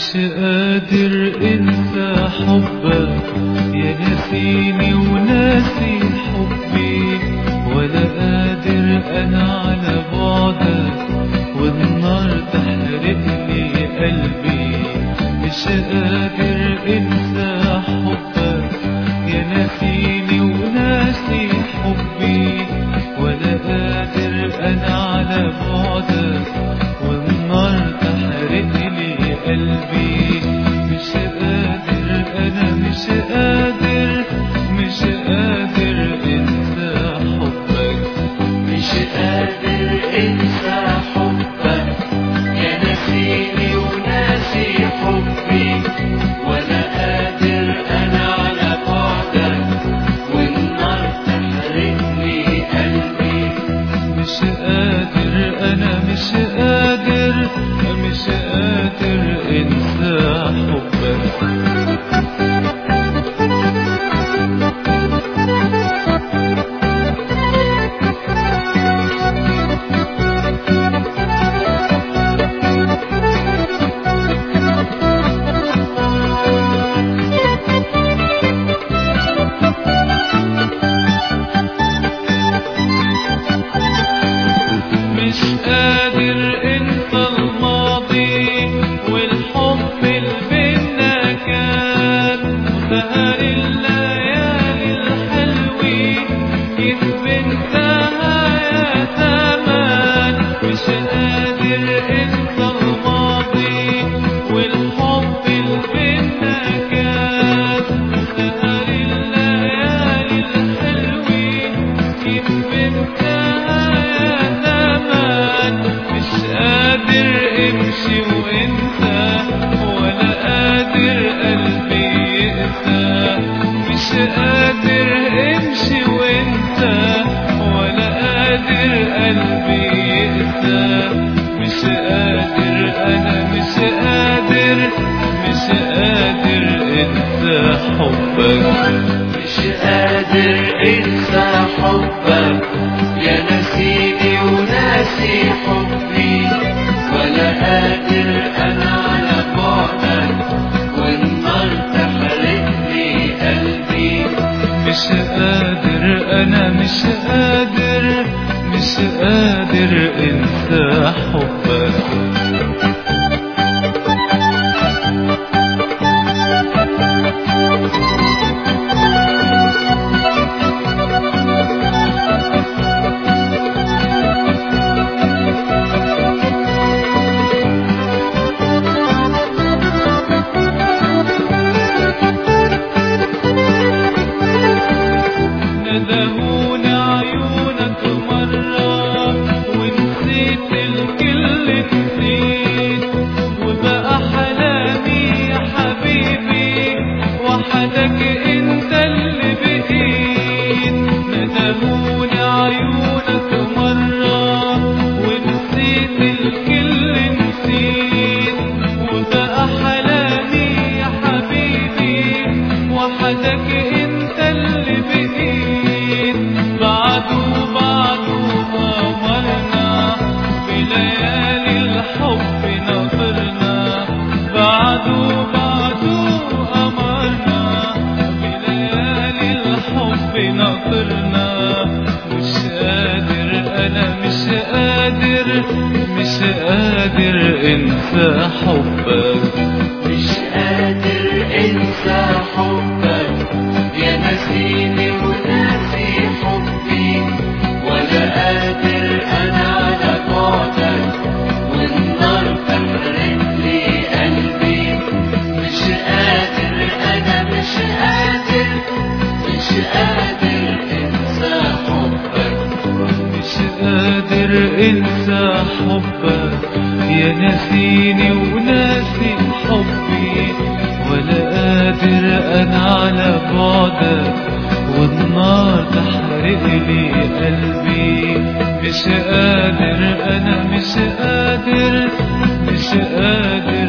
مش قادر انسى حبك يا ناسيني وناسي حبي ولا قادر انا على بعدك والنار تحرقني قلبي مش قادر انسى حبك يا ناسيني وناسي حبي ولا قادر انا على بعدك والنار تحرقني قلبي مش قادر انا مش قادر مش قادر انسى حبك مش قادر انسى حبك يا نسيني وناسي حبي ولا قادر انا على بعدك والنار تحرقني قلبي مش قادر انا مش قادر مش قادر انسى حبك مش قادر انسى الماضي والحب اللي بينا كان سهر الليالي الحلوين يتبنتها يا زمان مش قادر انسى الماضي والحب اللي بينا كان سهر الليالي الحلوين يتبنتها يا زمان مش قادر امشي وانت ولا قادر قلبي يقسى مش قادر امشي وانت ولا قادر قلبي يقسى مش قادر انا مش قادر مش قادر انسى حبك مش قادر انسى حبك يا نسيني وناسي حبي ولا قادر انا على بعدك والنار تحرقني قلبي مش قادر انا مش قادر مش قادر انسى حبك ندهون عيونك مرة ونسيت الكل نسيت وبقى حلامي يا حبيبي وحدك انت اللي بقيت ندهون عيونك مرة ونسيت الكل نسيت وبقى حلامي يا حبيبي وحدك انت اللي بقيت بعده بعده قمرنا بليالي الحب ناطرنا بعده بعده قمرنا بليالي الحب ناطرنا مش قادر انا مش قادر مش قادر انسى حبك مش قادر انسى حبك يا نسيني وناسي حبي ولا قادر انا على بعدك والنار تحرقلي قلبي مش قادر انا مش قادر مش قادر انسى حبك مش قادر انسى حبك يا ناسيني وناسي حبي ولا قادر انا على بعدك والنار تحرق لي قلبي مش قادر انا مش قادر مش قادر